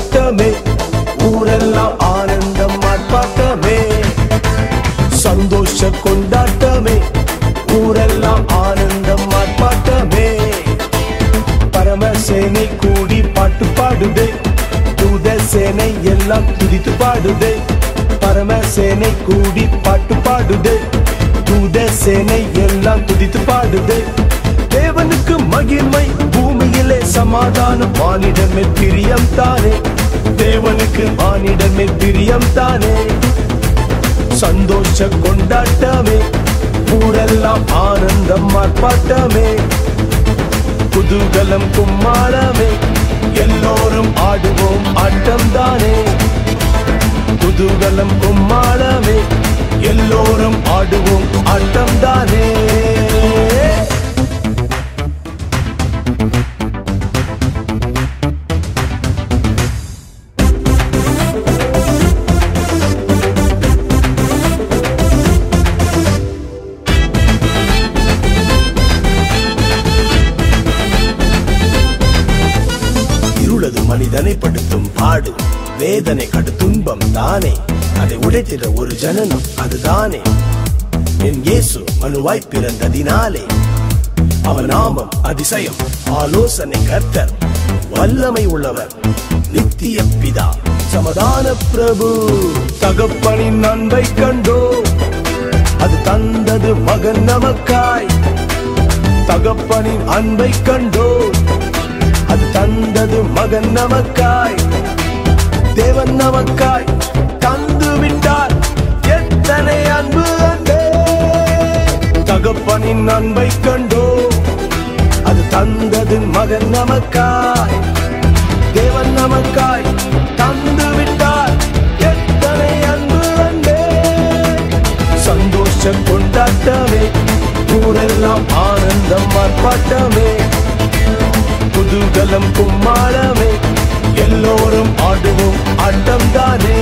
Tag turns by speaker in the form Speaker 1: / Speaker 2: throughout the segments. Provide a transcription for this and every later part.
Speaker 1: கொண்டாட்டமே ஊரெல்லாம் ஆனந்தம் ஆர்ப்பாட்டமே சந்தோஷ கொண்டாட்டமே ஊரெல்லாம் ஆனந்தம் ஆர்ப்பாட்டமே பரமசேனை கூடி பாட்டு பாடுதே தூத சேனை எல்லாம் துதித்து பாடுதே பரமசேனை கூடி பாட்டு பாடுதே தூத சேனை எல்லாம் துதித்து பாடுதே தேவனுக்கு மகிமை பூமியிலே சமாதானம் மானிடமே பிரியம் தானே தேவனுக்கு மானிடமே பிரியம் தானே சந்தோஷ கொண்டாட்டமே ஊரெல்லாம் ஆனந்தம் ஆர்ப்பாட்டமே குதூகலம் கும்மாளமே எல்லோரும் ஆடுவோம் ஆட்டம் தானே குதூகலம் கும்மாளமே எல்லோரும் ஆடுவோம் ஆட்டம் தானே இருளது மனிதனை படுத்தும் பாடு வேதனை கடு துன்பம் தானே அதை உடைத்திட ஒரு ஜனனம் அதுதானே என் இயேசு மனுவாய் பிறந்ததினாலே அவன் நாமம் அதிசயம் ஆலோசனை கர்த்தர் வல்லமை உள்ளவர் நித்திய பிதா சமாதான பிரபு தகப்பனின் அன்பை கண்டோ அது தந்தது மகன் நமக்காய் தகப்பனின் அன்பை கண்டோ அது தந்தது மகன் நமக்காய் தேவன் நமக்காய் தந்து விட்டார் எத்தனை அன்பு அன்பே தகப்பனின் அன்பை கண்டோ அது தந்தது மகன் நமக்காய் தேவன் நமக்காய் தந்து விட்டார் எத்தனை அன்பு அன்பே சந்தோஷ கொண்டாட்டமே ஊரெல்லாம் ஆனந்தம் ஆர்ப்பாட்டமே குதூகலம் கும்மாளமே எல்லோரும் ஆடுவோம் ஆட்டம் தானே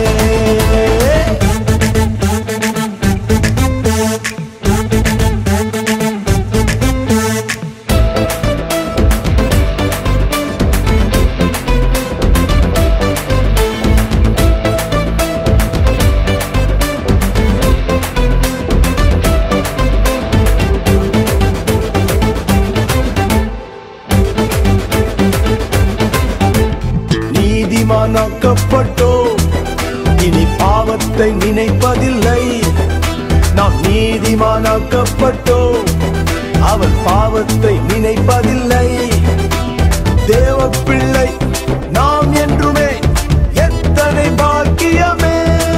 Speaker 1: நீதிமானாக்கப்பட்டோ இனி பாவத்தை நினைப்பதில்லை நாம் நீதிமானாக்கப்பட்டோ அவர் பாவத்தை நினைப்பதில்லை தேவ பிள்ளை நாம் என்றுமே எத்தனை பாக்கியமே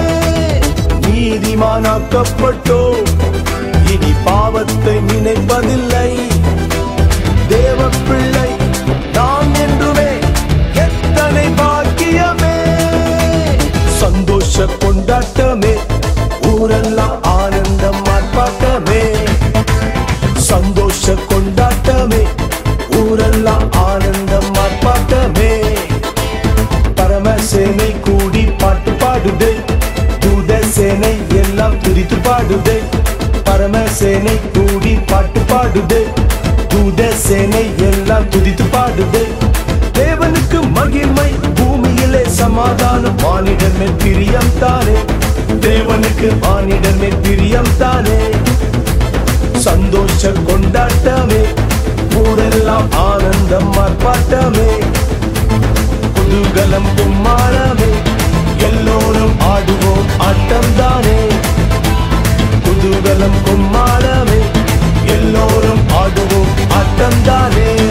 Speaker 1: நீதிமானாக்கப்பட்டோ இனி பாவத்தை நினைப்பதில்லை தேவ பிள்ளை நாம் என்றுமே எத்தனை பாக்கியமே சந்தோஷ கொண்டாட்டமே ஊரெல்லாம் ஆனந்தம் ஆர்ப்பாட்டமே சந்தோஷ கொண்டாட்டமே ஊரெல்லாம் ஆனந்தம் ஆர்ப்பாட்டமே பரமசேனை கூடி பாட்டு பாடுதே தூத சேனை எல்லாம் துதித்து பாடுதே பரமசேனை கூடி பாட்டு பாடுதே தூத சேனை எல்லாம் துதித்து பாடுதே தேவனுக்கு மகிமை பூமியிலே சமாதானம் மானிடர் மேல் பிரியம் தானே தேவனுக்கு மானிடர் மேல் பிரியம் தானே சந்தோஷ கொண்டாட்டமே ஊரெல்லாம் ஆனந்தம் ஆர்ப்பாட்டமே குதூகலம் கும்மாளமே எல்லோரும் ஆடுவோம் ஆட்டம் தானே குதூகலம் கும்மாளமே எல்லோரும் ஆடுவோம் ஆட்டம் தானே